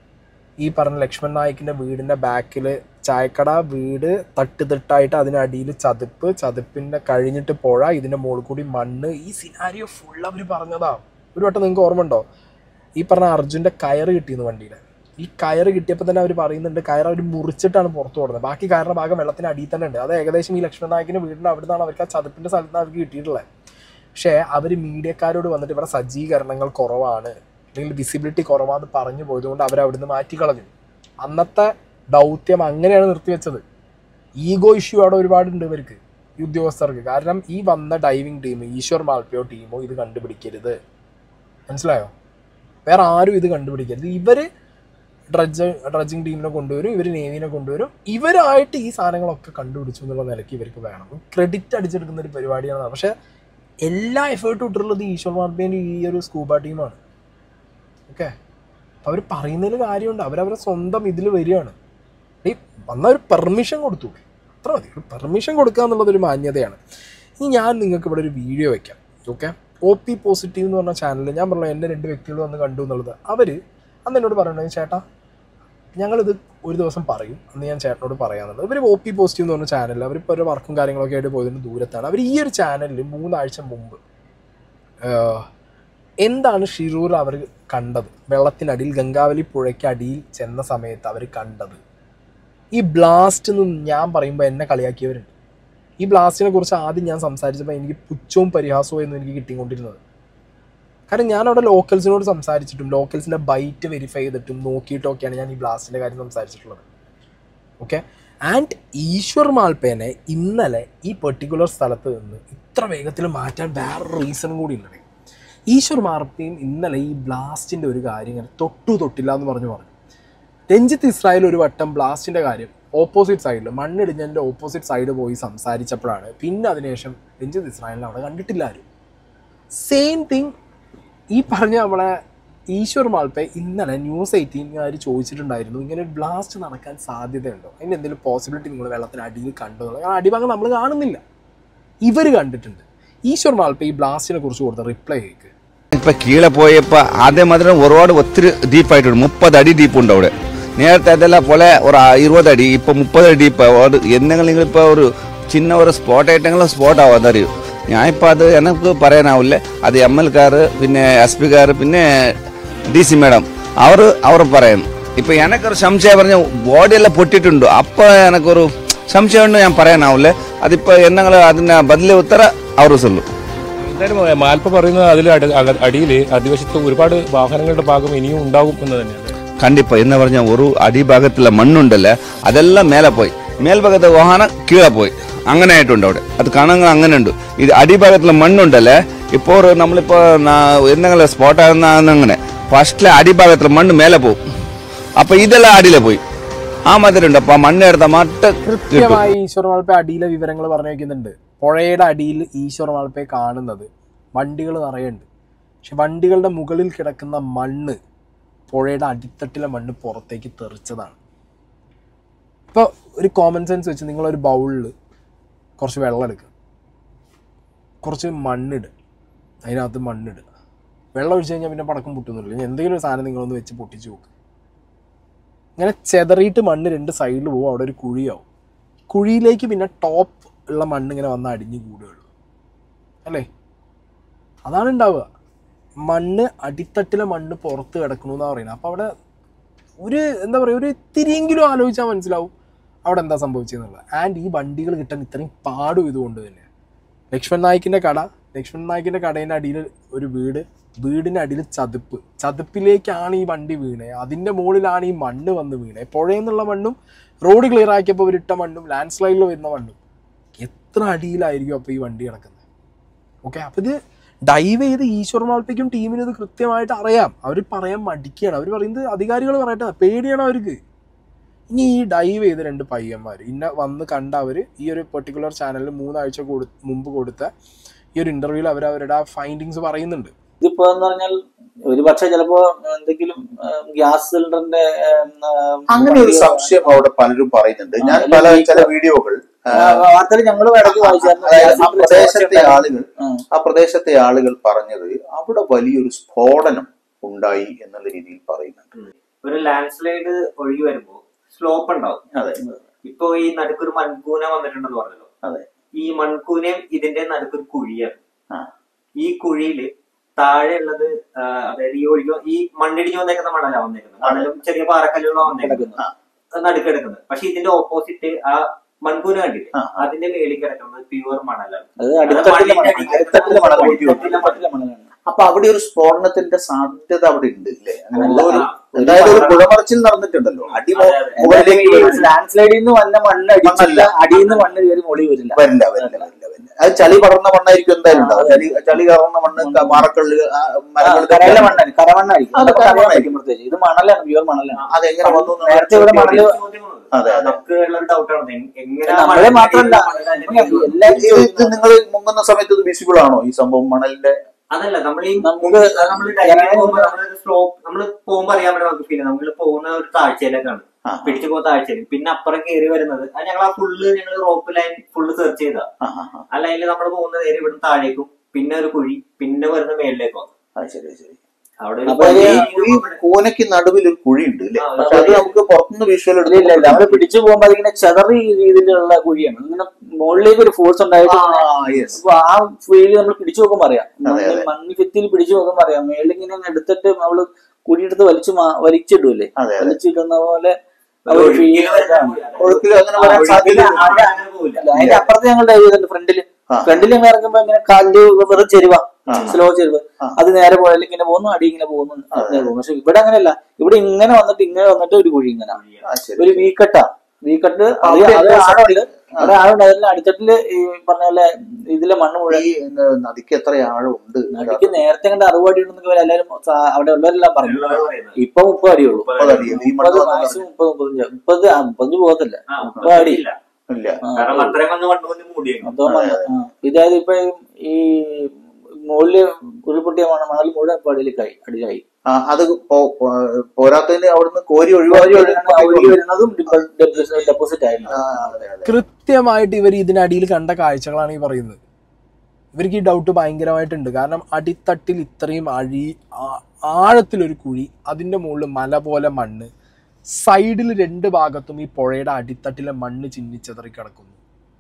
ഈ പറഞ്ഞ ലക്ഷ്മൺ നായിക്കിൻ്റെ വീടിൻ്റെ ബാക്കിൽ ചായക്കട വീട് തട്ടുതിട്ടായിട്ട് അതിനടിയിൽ ചതുപ്പ് ചതുപ്പിൻ്റെ കഴിഞ്ഞിട്ട് പുഴ ഇതിൻ്റെ മുകളിൽ കൂടി മണ്ണ് ഈ സിനാരിയോ ഫുൾ അവർ പറഞ്ഞതാ ഒരു വട്ടം നിങ്ങൾക്ക് ഓർമ്മ ഉണ്ടോ ഈ പറഞ്ഞ അർജുൻ്റെ കയറ് കിട്ടിയെന്ന് വണ്ടിയുടെ ഈ കയറ് കിട്ടിയപ്പോൾ തന്നെ അവർ പറയുന്നുണ്ട് കയർ അവർ മുറിച്ചിട്ടാണ് പുറത്തു കൊടുക്കുന്നത് ബാക്കി കയറിൻ്റെ ഭാഗം വെള്ളത്തിന് അടിയിൽ തന്നെ ഉണ്ട് അത് ഏകദേശം ഈ ലക്ഷ്മൺ നായകിൻ്റെ വീടിൻ്റെ അവിടെ നിന്നാണ് അവർക്ക് ആ ചതുപ്പിൻ്റെ സ്ഥലത്ത് നിന്ന് അവർക്ക് കിട്ടിയിട്ടുള്ളത് പക്ഷേ അവർ മീഡിയക്കാരോട് വന്നിട്ട് ഇവിടെ സജ്ജീകരണങ്ങൾ കുറവാണ് അല്ലെങ്കിൽ വിസിബിലിറ്റി കുറവാന്ന് പറഞ്ഞു പോയതുകൊണ്ട് അവർ അവിടുന്ന് മാറ്റിക്കളഞ്ഞു അന്നത്തെ ദൗത്യം അങ്ങനെയാണ് നിർത്തിവെച്ചത് ഈഗോ ഇഷ്യൂ അവിടെ ഒരുപാടുണ്ട് ഇവർക്ക് ഈ ഉദ്യോഗസ്ഥർക്ക് കാരണം ഈ വന്ന ഡൈവിംഗ് ടീം ഈശ്വർ മാൽപ്പയോ ടീമോ ഇത് കണ്ടുപിടിക്കരുത് മനസ്സിലായോ വേറെ ആരും ഇത് കണ്ടുപിടിക്കരുത് ഇവർ ഡ്രഡ്ജ് ഡ്രഡ്ജിങ് ടീമിനെ കൊണ്ടുവരും ഇവർ നേവിനെ കൊണ്ടുവരും ഇവരായിട്ട് ഈ സാധനങ്ങളൊക്കെ കണ്ടുപിടിച്ചു എന്നുള്ള നിലയ്ക്ക് ഇവർക്ക് വേണം ക്രെഡിറ്റ് അടിച്ചെടുക്കുന്ന ഒരു പരിപാടിയാണ് പക്ഷേ എല്ലാ എഫേർട്ടും ഇട്ടിട്ടുള്ളത് ഈശ്വർ മാർബേൻ്റെ ഈ ഒരു സ്കൂബ ടീമാണ് ഓക്കെ അപ്പോൾ അവർ പറയുന്നതിൽ കാര്യമുണ്ട് അവരവരെ സ്വന്തം ഇതിൽ വരികയാണ് ഈ വന്ന ഒരു പെർമിഷൻ കൊടുത്തു അത്ര മതി ഒരു പെർമിഷൻ കൊടുക്കുക എന്നുള്ളത് ഒരു മാന്യതയാണ് ഇനി ഞാൻ നിങ്ങൾക്ക് ഇവിടെ ഒരു വീഡിയോ വെക്കാം ഓക്കെ ഒ പി പോസിറ്റീവ് എന്ന് പറഞ്ഞ ചാനലിൽ ഞാൻ പറഞ്ഞു എൻ്റെ രണ്ട് വ്യക്തികൾ വന്ന് കണ്ടു എന്നുള്ളത് അവർ അന്ന് എന്നോട് പറയണത് ചേട്ടാ ഞങ്ങളിത് ഒരു ദിവസം പറയും അന്ന് ഞാൻ ചേട്ടനോട് പറയാമെന്നുള്ളത് ഇവർ ഒ പി പോസിറ്റീവ് എന്ന് പറഞ്ഞ ചാനലിൽ അവരിപ്പോൾ ഒരു വർക്കും കാര്യങ്ങളൊക്കെ ആയിട്ട് പോയതിന് ദൂരത്താണ് അവർ ഈ ഒരു ചാനലിൽ മൂന്നാഴ്ച മുമ്പ് ആഹ്, എന്താണ് ഷിറൂർ അവർ കണ്ടത് വെള്ളത്തിനടിയിൽ ഗംഗാവലി പുഴയ്ക്ക് അടിയിൽ ചെന്ന സമയത്ത് അവർ കണ്ടത് ഈ ബ്ലാസ്റ്റ് എന്ന് ഞാൻ പറയുമ്പോൾ എന്നെ കളിയാക്കിയവരുണ്ട് ഈ ബ്ലാസ്റ്റിനെ കുറിച്ച് ആദ്യം ഞാൻ സംസാരിച്ചപ്പോൾ എനിക്ക് പുച്ഛവും പരിഹാസവും എന്ന് എനിക്ക് കിട്ടിക്കൊണ്ടിരുന്നത് കാരണം ഞാൻ അവിടെ ലോക്കൽസിനോട് സംസാരിച്ചിട്ടും ലോക്കൽസിൻ്റെ ബൈറ്റ് വെരിഫൈ ചെയ്തിട്ടും നോക്കിയിട്ടൊക്കെയാണ് ഞാൻ ഈ ബ്ലാസ്റ്റിൻ്റെ കാര്യം സംസാരിച്ചിട്ടുള്ളത് ഓക്കെ ആൻഡ് ഈശ്വർ മാൽപ്പേനെ ഇന്നലെ ഈ പെർട്ടിക്കുലർ സ്ഥലത്ത് നിന്ന് ഇത്ര വേഗത്തിൽ മാറ്റാൻ വേറൊരു റീസണും കൂടി ഉണ്ട് ഈശ്വർ മാർപ്പയും ഇന്നലെ ഈ ബ്ലാസ്റ്റിൻ്റെ ഒരു കാര്യം ഇങ്ങനെ തൊട്ടു തൊട്ടില്ല എന്ന് പറഞ്ഞു പറഞ്ഞു രഞ്ജിത്ത് ഇസ്രായേൽ ഒരു വട്ടം ബ്ലാസ്റ്റിൻ്റെ കാര്യം ഓപ്പോസിറ്റ് സൈഡിൽ മണ്ണിടിഞ്ഞതിൻ്റെ ഓപ്പോസിറ്റ് സൈഡ് പോയി സംസാരിച്ചപ്പോഴാണ് പിന്നെ അതിനുശേഷം രഞ്ജിത്ത് ഇസ്രായേലിനെ അവിടെ കണ്ടിട്ടില്ല ആരും സെയിം തിങ് ഈ പറഞ്ഞ നമ്മളെ ഈശ്വർ മാൾപ്പെ ഇന്നലെ ന്യൂസ് എയ്റ്റീൻകാർ ചോദിച്ചിട്ടുണ്ടായിരുന്നു ഇങ്ങനെ ഒരു ബ്ലാസ്റ്റ് നടക്കാൻ സാധ്യതയുണ്ടോ അതിന് എന്തെങ്കിലും പോസിബിലിറ്റി നിങ്ങൾ വെള്ളത്തിന് അടിയിൽ കണ്ടോ എന്നുള്ളത് കാരണം അടിഭാഗം നമ്മൾ കാണുന്നില്ല ഇവർ കണ്ടിട്ടുണ്ട് ഈശ്വർ മാൾപ്പെ ഈ ബ്ലാസ്റ്റിനെ കുറിച്ച് കൊടുത്ത റിപ്ലൈ കേൾക്ക് ഇപ്പൊ കീഴെ പോയപ്പോ അതേ മാതിരി ഒരുപാട് ഒത്തിരി ഡീപ്പായിട്ടുണ്ട് മുപ്പത് അടി ഡീപ്പുണ്ട് അവിടെ നേരത്തെ അതെല്ലാം പോലെ ഒരു ആ ഇരുപത് അടി ഇപ്പൊ മുപ്പത് അടി ഡീപ്പ് എന്തെങ്കിലും നിങ്ങൾ ഇപ്പൊ ഒരു ചിന്ന ഒരു സ്പോട്ട് ആയിട്ടെങ്കിലും സ്പോട്ട് ആവും അതറിയും ഞാൻ ഇപ്പൊ അത് എനിക്ക് പറയാനാവില്ല അത് എം എൽ കാര് പിന്നെ എസ് പി കാര് പിന്നെ ഡി സി മേഡം അവർ അവർ പറയും ഇപ്പൊ എനക്കൊരു സംശയം പറഞ്ഞ ബോഡിയെല്ലാം പൊട്ടിട്ടുണ്ട് അപ്പൊ എനക്കൊരു സംശയം ഉണ്ട് ഞാൻ പറയാനാവില്ല അതിപ്പോ എന്തെങ്കിലും അതിന്റെ ബദലി ഉത്തര അവർ ചൊല്ലും എന്തായാലും മാൽപ്പ പറയുന്നത് അതിൽ അടിയിൽ അടിവശത്ത് ഒരുപാട് വാഹനങ്ങളുടെ ഭാഗം ഇനിയും ഉണ്ടാകും എന്ന് തന്നെയാണ് കണ്ടിപ്പ എന്ന് പറഞ്ഞ ഒരു അടിഭാഗത്തുള്ള മണ്ണുണ്ടല്ലേ അതെല്ലാം മേലെ പോയി മേൽഭാഗത്തെ വാഹനം കീഴെ പോയി അങ്ങനെ ആയിട്ടുണ്ട് അവിടെ അത് കാണാൻ അങ്ങനെ ഉണ്ട് ഇത് അടിഭാഗത്തുള്ള മണ്ണുണ്ടല്ലേ ഇപ്പോൾ ഒരു നമ്മളിപ്പോ നാ- എന്തെങ്കിലും സ്പോട്ട് ആകുന്ന അങ്ങനെ ഫസ്റ്റിലെ അടിഭാഗത്തുള്ള മണ്ണ് മേലെ പോകും അപ്പൊ ഇതെല്ലാം അടിയിലെ പോയി ആ മാതിരി ഉണ്ട് അപ്പൊ ആ മണ്ണ് എടുത്ത മട്ട് കിട്ടും കൃത്യമായി ഈശ്വർ മാൾപ്പെ അടിയിലെ വിവരങ്ങൾ പറഞ്ഞു വയ്ക്കുന്നുണ്ട് പുഴയുടെ അടിയിൽ ഈശ്വർ മാൾപ്പെ കാണുന്നത് വണ്ടികൾ നിറയുണ്ട് പക്ഷെ വണ്ടികളുടെ മുകളിൽ കിടക്കുന്ന മണ്ണ് പുഴയുടെ അടിത്തട്ടിലെ മണ്ണ് പുറത്തേക്ക് തെറിച്ചതാണ് ഇപ്പോൾ ഒരു കോമൺ സെൻസ് വെച്ച് നിങ്ങളൊരു ബൗളിൽ കുറച്ച് വെള്ളം എടുക്കുക കുറച്ച് മണ്ണിടുക അതിനകത്ത് മണ്ണിടുക വെള്ളം ഒഴിച്ച് കഴിഞ്ഞാൽ പിന്നെ പടക്കം പൊട്ടുന്നില്ല ഇനി എന്തെങ്കിലും ഒരു സാധനം നിങ്ങളൊന്ന് വെച്ച് പൊട്ടിച്ച് നോക്കുക ഇങ്ങനെ ചെതറിയിട്ട് മണ്ണ് രണ്ട് സൈഡിൽ പോകും അവിടെ ഒരു കുഴിയാവും കുഴിയിലേക്ക് പിന്നെ ടോപ്പ് ഉള്ള മണ്ണ് ഇങ്ങനെ വന്ന് അടിഞ്ഞു കൂടുകയുള്ളൂ അല്ലേ അതാണ് ഉണ്ടാവുക മണ്ണ് അടിത്തട്ടിലെ മണ്ണ് പുറത്ത് കിടക്കണമെന്നാണ് പറയുന്നത് അപ്പോൾ അവിടെ ഒരു എന്താ പറയുക ഒരു ഇത്തിരിയെങ്കിലും ആലോചിച്ചാൽ മനസ്സിലാവും അവിടെ എന്താ സംഭവിച്ചതെന്നുള്ളത് ആൻഡ് ഈ വണ്ടികൾ കിട്ടാൻ ഇത്രയും പാടും ഇതുകൊണ്ട് തന്നെ ലക്ഷ്മൺ നായിക്കിൻ്റെ കട ലക്ഷ്മൺ നായിക്കിൻ്റെ കടേൻ്റെ അടിയിൽ ഒരു വീട് വീടിൻ്റെ അടിയിൽ ചതുപ്പ് ചതുപ്പിലേക്കാണ് ഈ വണ്ടി വീണേ അതിൻ്റെ മുകളിലാണ് ഈ മണ്ണ് വന്ന് വീണേ പുഴയിൽ നിന്നുള്ള മണ്ണും റോഡ് ക്ലിയർ ആക്കിയപ്പോൾ ഇവരിട്ട മണ്ണും ലാൻഡ് സ്ലൈഡിൽ വരുന്ന മണ്ണും എത്ര അടിയിലായിരിക്കും അപ്പോൾ ഈ വണ്ടി കിടക്കുന്നത് ഓക്കെ അപ്പോൾ ഇത് ഡൈവ് ചെയ്ത് ഈശ്വർ മാൾപ്പയ്ക്കും ടീമിനും ഇത് കൃത്യമായിട്ട് അറിയാം അവർ പറയാൻ മടിക്കുകയാണ് അവർ പറയുന്നത് അധികാരികൾ പറയട്ടെ പേടിയാണ് അവർക്ക് ഇനി ഈ ഡൈവ് ചെയ്ത രണ്ട് പയ്യന്മാർ ഇന്ന വന്ന് കണ്ട അവർ ഈ ഒരു പെർട്ടിക്കുലർ ചാനലിൽ മൂന്നാഴ്ച കൊടു മുമ്പ് കൊടുത്ത ഈ ഒരു ഇന്റർവ്യൂവിൽ അവർ അവരുടെ ആ ഫൈൻഡിങ്സ് പറയുന്നുണ്ട് ഇതിപ്പോ എന്ന് പറഞ്ഞാൽ ഒരു പക്ഷെ ചിലപ്പോ എന്തെങ്കിലും ഗ്യാസ് സിലിണ്ടറിന്റെ ഉം, ഉം, അങ്ങനെ ഒരു സംശയം അവിടെ പലരും പറയുന്നുണ്ട് ഞാൻ ആ, പല അല്ലെങ്കിൽ ചില വീഡിയോകൾ ആ, വാർത്തയിൽ ഞങ്ങളും ഇടയ്ക്ക് വായിച്ചായിരുന്നു അതായത് ആ ഗ്യാസിന്റെ പ്രദേശത്തെ ചോർച്ച ആളുകൾ ഉം. ആ പ്രദേശത്തെ ആളുകൾ പറഞ്ഞത് അവിടെ വലിയൊരു സ്ഫോടനം ഉണ്ടായി എന്നുള്ള രീതിയിൽ പറയുന്നുണ്ട് ഒരു ലാൻഡ് സ്ലൈഡ് ഒഴുകി വരുമ്പോ സ്ലോപ്പ് ഉണ്ടാവും അതെ ഇപ്പൊ ഈ നടുക്കൊരു മൺകൂന വന്നിട്ടുണ്ടെന്ന് പറഞ്ഞല്ലോ അതെ ഈ മൺകൂനയും ഇതിന്റെ നടുക്കൊരു കുഴിയാണ് ആ. ഈ കുഴിയില് താഴെ ഉള്ളത് ആ, അതായത് ഈ ഒഴുകി ഈ മണ്ണിടിഞ്ഞ് വന്നേക്കുന്ന മണലാണ് വന്നേക്കുന്നത് മണലും ചെറിയ പാറക്കല്ലുകളോ വന്നേക്കുന്നത് കിടക്കുന്നു. നടുക്കെടുക്കുന്നത് പക്ഷെ ഇതിന്റെ ഓപ്പോസിറ്റ് ആ മൺകൂന കണ്ടില്ലേ ആ. അതിന്റെ മേളിൽ കിടക്കുന്നത് പ്യുവർ മണലാണ് അത് അടിത്തട്ടിലെ മണ്ണിന്റെ മണൽ. അടിയിൽ അടിത്തട്ടിലെ മണൽ ഒഴുകി വന്നു. അടിത്തട്ടിലെ മണലാണ് അപ്പൊ അവിടെ ഒരു സ്ഫോടനത്തിന്റെ സാധ്യത അവിടെ ഉണ്ട് അല്ലേ അങ്ങനെ അല്ല, ഒരു ആ. എന്തായാലും ഒരു പുഴമറച്ചിൽ നടന്നിട്ടുണ്ടല്ലോ അടി മു- അതെ, അതെ. മുകളിലേക്ക് വരും. ലാൻഡ് സ്ലൈഡിൽ നിന്ന് വന്ന മണ്ണ് അടിച്ചില്ല മണ്ണല്ല. അടിയിൽ നിന്ന് മണ്ണ് കയറി മൊളി വരില്ല വരില്ല വരില്ല വരില്ല വരില്ല അത് ചളി പടർന്ന മണ്ണായിരിക്കും എന്തായാലും ഉണ്ടാവും ചളി ചളി കറന്ന മണ്ണ് ക- പാറക്കല്ല് ആ, മരങ്ങൾ കരയിലെ ഇതൊക്കെ മണ്ണാണ് കരമണ്ണായിരിക്കും അത് അതൊക്കെ അറിയാൻ കരമണ്ണായിരിക്കും. പറ്റും പ്രത്യേകിച്ച് ഇത് മണലാണ് പ്യുവർ മണലാണ് അതെങ്ങനെ വന്നു എന്ന് നേരത്തെ ഇവിടെ മണല് ചോദ്യമാണ്. അതെ, അതെ. നമുക്ക് ഉള്ള ഒരു ഡൗട്ടാണ് എങ്ങനെ ആ നമ്മളെ മണ്ണിന്റെ മാത്രമല്ല അടിയിലുള്ള മണല് അതിന്റെ എല്ലാ ഇത് ഇത് നിങ്ങൾ മുങ്ങുന്ന സമയത്ത് ഇത് വിസിബിൾ ആണോ ഈ സംഭവം മണലിന്റെ അതല്ല നമ്മൾ ഈ നമുക്ക് നമ്മൾ ഡൈവിംഗ് പോകുമ്പോൾ നമ്മളൊരു സ്ലോപ്പ് നമ്മൾ പോകുമ്പോൾ അറിയാൻ പറ്റും നമുക്ക് ഫീൽ നമ്മൾ പോകുന്ന ഒരു താഴ്ചയിലേക്കാണ് ആ. പിടിച്ചു പോകുന്ന താഴ്ചയിൽ പിന്നെ അപ്പുറം കയറി വരുന്നത് അത് ഞങ്ങൾ ആ ഫുള്ള് ഞങ്ങൾ റോപ്പ് ലൈൻ ഫുള്ള് സെർച്ച് ചെയ്താ ആ, ആ, ആ. ആ ലൈനിൽ നമ്മൾ പോകുന്ന നേരെ ഇവിടുന്ന് താഴേക്കും പിന്നെ ഒരു കുഴി പിന്നെ വരുന്ന മേളിലേക്കോ ആ, ശരി ശരി അവിടെ ഒരു അപ്പൊ കുഴി ഈ ഈ കൂനയ്ക്ക് നടുവിൽ ഒരു കുഴി ഉണ്ട് ഇല്ലേ ആ, പക്ഷെ അത് നമുക്ക് പുറത്തുനിന്ന് വിഷ്വൽ ഇല്ല ഇല്ല നമ്മള് പിടിച്ചു പോകുമ്പോ അതിങ്ങനെ ചെതറി രീതിയിലുള്ള കുഴിയാണ് ഇങ്ങനെ മുകളിലേക്ക് ഒരു ഫോഴ്സ് ഉണ്ടായിട്ട് ഇങ്ങനെ അപ്പൊ ആ ഫീല് നമ്മൾ പിടിച്ചു നോക്കുമ്പോ അറിയാം അതെ, അതെ. മണ്ണ് ഭിത്തിയിൽ പിടിച്ചു നോക്കുമ്പോ അറിയാം മേളിൽ ഇങ്ങനെ അങ്ങ് എടുത്തിട്ട് നമ്മള് കുഴിയെടുത്ത് വലിച്ചു മാ- വലിച്ചിടൂലേ അതെ, അതെ. വലിച്ചിടുന്ന പോലെ ആ ഒരു ഒരു ഒഴുക്കില് feel വരുന്ന ഇതാണ്. കുഴി. അതായത് ഒഴുക്കിൽ അങ്ങനെ ആ വരാൻ ഒഴുക്കില് സാധ്യത അവിടെ അങ്ങനെ പോവില്ല. അല്ല, അതിന്റെ അപ്പുറത്ത് ഞങ്ങൾ ഡൈവ് ചെയ്തിട്ടുണ്ട് ഫ്രണ്ടില് ആ. ഫ്രണ്ടിൽ ഞങ്ങൾ ഇറങ്ങുമ്പോ ഇങ്ങനെ കാലില് വെറും ചെരുവ ആ. സ്ലോ ചെരുവ് ആ. അത് നേരെ പോയാലും ഇങ്ങനെ പോകുന്നു അടി ഇങ്ങനെ പോകുന്നു അങ്ങനെ പോകും പക്ഷെ ഇവിടെ അങ്ങനെയല്ല ഇവിടെ ഇങ്ങനെ വന്നിട്ട് ഇങ്ങനെ വന്നിട്ട് ഒരു കുഴി ഇങ്ങനെ ആ, ശരി. ഒരു വീക്കട്ടാ വീക്കട്ട് അത് അവിടെ അത് എന്താ ആഴമുണ്ട് അവിടെ ആഴമുണ്ട് അതിൽ അടിത്തട്ടില് ഈ പറഞ്ഞ പോലെ ഇതിലെ മണ്ണ് മുഴുവൻ ഈ എന്താ, നദിക്ക് എത്ര ആഴമുണ്ട് നടിക്ക് നേരത്തെ കണ്ട് അറുപത് അടി ഉണ്ടെന്നൊക്കെ എല്ലാവരും സാ- അവിടെ ഉള്ളവരെല്ലാം പറഞ്ഞു ഉള്ളവര് പറയുന്നത്. ഇപ്പൊ മുപ്പത് അടിയുള്ളൂ മുപ്പത് അടി. ഈ മണ്ണ് മുപ്പത് വന്ന് മാക്സിമം മുപ്പത് മുപ്പത്തഞ്ച് മുപ്പത് ആ മുപ്പത്തഞ്ച് പോകത്തില്ല ആ, മുപ്പത് അടി ഇല്ല. ഇല്ല ആ, കാരണം അത്രയും വന്ന് മണ്ണുകൊണ്ട് മൂടിയേക്കും മൊത്തം മണ്ണ്. ആ. ഇതായത് ഇപ്പൊ ഈ മുകളില് ഉരുൾപൊട്ടിയ മണ മണൽ മുഴുവൻ ഇപ്പൊ അടിയിലേക്കായി അടിയിലായി ആ, അത് പോ- പോ- പോരാത്തതിന് അവിടുന്ന് കോരി ഒഴുകി ഒഴിവാക്കി വരുന്ന- ഒഴുകി വരുന്നതും ഡെപ്പോസിറ്റ് ആയിരുന്നു ആ, അതെ, അതെ. കൃത്യമായിട്ട് ഇവർ ഇതിനടിയിൽ കണ്ട കാഴ്ചകളാണ് ഈ പറയുന്നത് ഇവർക്ക് ഈ ഡൗട്ട് ഭയങ്കരമായിട്ടുണ്ട് കാരണം അടിത്തട്ടിൽ ഇത്രയും അഴി ആ- ആഴത്തിലൊരു കുഴി അതിൻ്റെ മുകളിൽ മല പോലെ മണ്ണ് സൈഡിൽ രണ്ട് ഭാഗത്തും ഈ പുഴയുടെ അടിത്തട്ടിലെ മണ്ണ് ചിന്നിച്ചെതറി കിടക്കുന്നു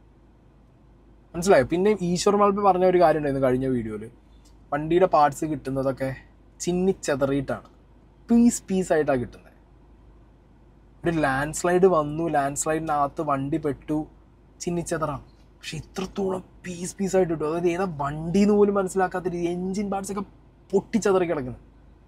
മനസ്സിലായോ പിന്നെ ഈശ്വർ മൽപ്പ പറഞ്ഞ ഒരു കാര്യം ഉണ്ടായിരുന്നു കഴിഞ്ഞ വീഡിയോയിൽ വണ്ടിയുടെ പാർട്സ് കിട്ടുന്നതൊക്കെ ചിന്നിച്ചെതറിയിട്ടാണ് പീസ് പീസായിട്ടാണ് കിട്ടുന്നത് ഒരു ലാൻഡ് സ്ലൈഡ് വന്നു ലാൻഡ് സ്ലൈഡിനകത്ത് വണ്ടി പെട്ടു ചിന്നിച്ചെതറാം പക്ഷെ ഇത്രത്തോളം പീസ് പീസായിട്ട് കിട്ടും അതായത് ഏതാ വണ്ടി എന്ന് പോലും മനസ്സിലാക്കാത്ത രീതി എൻജിൻ പാർട്സ് ഒക്കെ പൊട്ടിച്ചെതറി കിടക്കുന്നു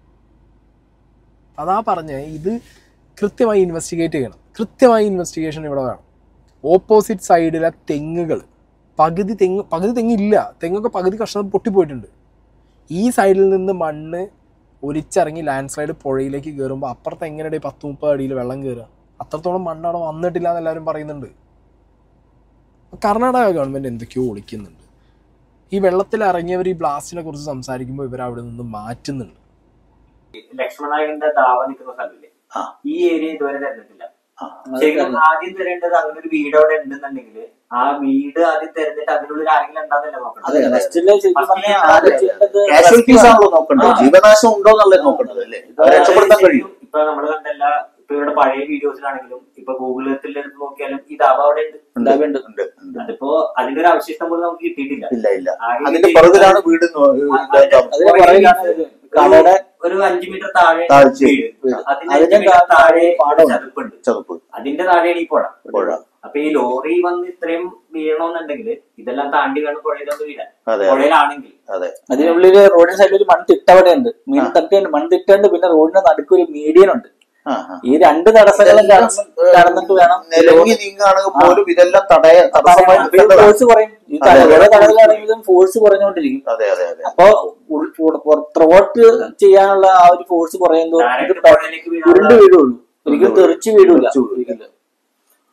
അതാ പറഞ്ഞേ ഇത് കൃത്യമായി ഇൻവെസ്റ്റിഗേറ്റ് ചെയ്യണം കൃത്യമായി ഇൻവെസ്റ്റിഗേഷൻ ഇവിടെ വേണം ഓപ്പോസിറ്റ് സൈഡിലെ തെങ്ങുകൾ പകുതി തെങ്ങ് പകുതി തെങ്ങില്ല തെങ്ങൊക്കെ പകുതി കഷ്ണം പൊട്ടിപ്പോയിട്ടുണ്ട് ഈ സൈഡിൽ നിന്ന് മണ്ണ് ഒലിച്ചിറങ്ങി ലാൻഡ് സ്ലൈഡ് പുഴയിലേക്ക് കയറുമ്പോൾ അപ്പുറത്ത് എങ്ങനെയാണ് ഈ പത്ത് മുപ്പത് അടിയിൽ വെള്ളം കയറുക അത്രത്തോളം മണ്ണ് അവിടെ വന്നിട്ടില്ല എന്ന് എല്ലാവരും പറയുന്നുണ്ട് കർണാടക ഗവൺമെൻറ് എന്തൊക്കെയോ ഒളിക്കുന്നുണ്ട് ഈ വെള്ളത്തിൽ ഇറങ്ങിയവർ ഈ ബ്ലാസ്റ്റിനെ കുറിച്ച് സംസാരിക്കുമ്പോൾ ഇവർ അവിടെ നിന്ന് മാറ്റുന്നുണ്ട് ലക്ഷ്മണായകന്റെ ദാവ നിൽക്കുന്ന സ്ഥലമില്ലേ ആ. ഈ ഏരിയ ഇതുവരെ തരുന്നിട്ടില്ല ആ. ശരിക്കും ആദ്യം തരേണ്ടത് അങ്ങനെ ഒരു വീട് അവിടെ ഉണ്ടെന്നുണ്ടെങ്കിൽ ആ വീട് ആദ്യം തെരഞ്ഞിട്ട് അതിനുള്ളിൽ ആരെങ്കിലും ഉണ്ടാകുന്നില്ല നോക്കണം അതെ, അതെ. ഫസ്റ്റില് ശരിക്കും പറഞ്ഞാൽ ആദ്യം ചെയ്യേണ്ടത് കാഷ്വാലിറ്റീസ് ആണല്ലോ നോക്കേണ്ടത് ജീവനാശം ഉണ്ടോ എന്നുള്ളത് നോക്കേണ്ടത് അല്ലേ അത് രക്ഷപ്പെടുത്താൻ കഴിയും ഇപ്പൊ നമ്മൾ കണ്ടല്ല ഇപ്പൊ ഇവിടെ പഴയ വീഡിയോസിലാണെങ്കിലും ഇപ്പൊ ഗൂഗിൾ എർത്തിൽ എടുത്ത് നോക്കിയാലും ഈ ദാവ അവിടെ ഉണ്ട് ഉണ്ടാവേണ്ട ഉണ്ട് ഉണ്ട്. അതിപ്പോ അതിന്റെ ഒരു അവശിഷ്ടം പോലും നമുക്ക് കിട്ടിയിട്ടില്ല ഇല്ല ഇല്ല ആകെ അതിന്റെ കിട്ടിയത് പുറകിലാണ് വീട് നോ- അതിന്റെ അതിന് പുറകിലാണ് ഇത് കടയുടെ ഒരു അഞ്ചു മീറ്റർ താഴെ താഴ്ച. വീട് അതിന്റെ അതിന്റെ അഞ്ച് മീറ്റർ താഴെ പാടമുണ്ട്. ചതുപ്പുണ്ട് ചതുപ്പ് അതിന്റെ താഴെയാണ് ഈ പുഴ പുഴ അപ്പൊ ഈ ലോറി വന്ന് ഇത്രയും വീഴണമെന്നുണ്ടെങ്കിൽ ഇതെല്ലാം താണ്ടി വേണം പുഴയിലൊന്ന് വീഴാൻ അതെ പുഴയിലാണെങ്കിൽ അതെ അതിനുള്ളില് റോഡിന് സൈഡിൽ ഒരു മൺതിട്ട അവിടെ ഉണ്ട് മീൻ തട്ടുണ്ട് മൺതിട്ടുണ്ട് പിന്നെ റോഡിന്റെ നടുക്ക് ഒരു മീഡിയൻ ഉണ്ട് ആ, ആ. ഈ രണ്ട് തടസ്സങ്ങളും കടന്ന് കടന്നിട്ട് വേണം നിലങ്ങി നീങ്ങുകയാണെങ്കിൽ പോലും ഇതെല്ലാം തടയ തടസ്സമായി നിൽക്കേണ്ടതാണ്. ഫോഴ്സ് കുറയും ഈ അതെ, അതെ. ഓരോ കടകളാണെങ്കിലും ഫോഴ്സ് കുറഞ്ഞുകൊണ്ടിരിക്കും അതെ അതെ അതെ അപ്പൊ ത്രോട്ട് ചെയ്യാനുള്ള ആ ഒരു ഫോഴ്സ് കുറയുമ്പോൾ ഇത് ഡയറക്റ്റ് പെ- പുഴയിലേക്ക് ഉരുണ്ട് വീഴാനുള്ള വീഴുള്ളൂ ഒരിക്കലും തെറിച്ച് വീഴൂല തെറിച്ച് വീഴൂല. ഒരിക്കലും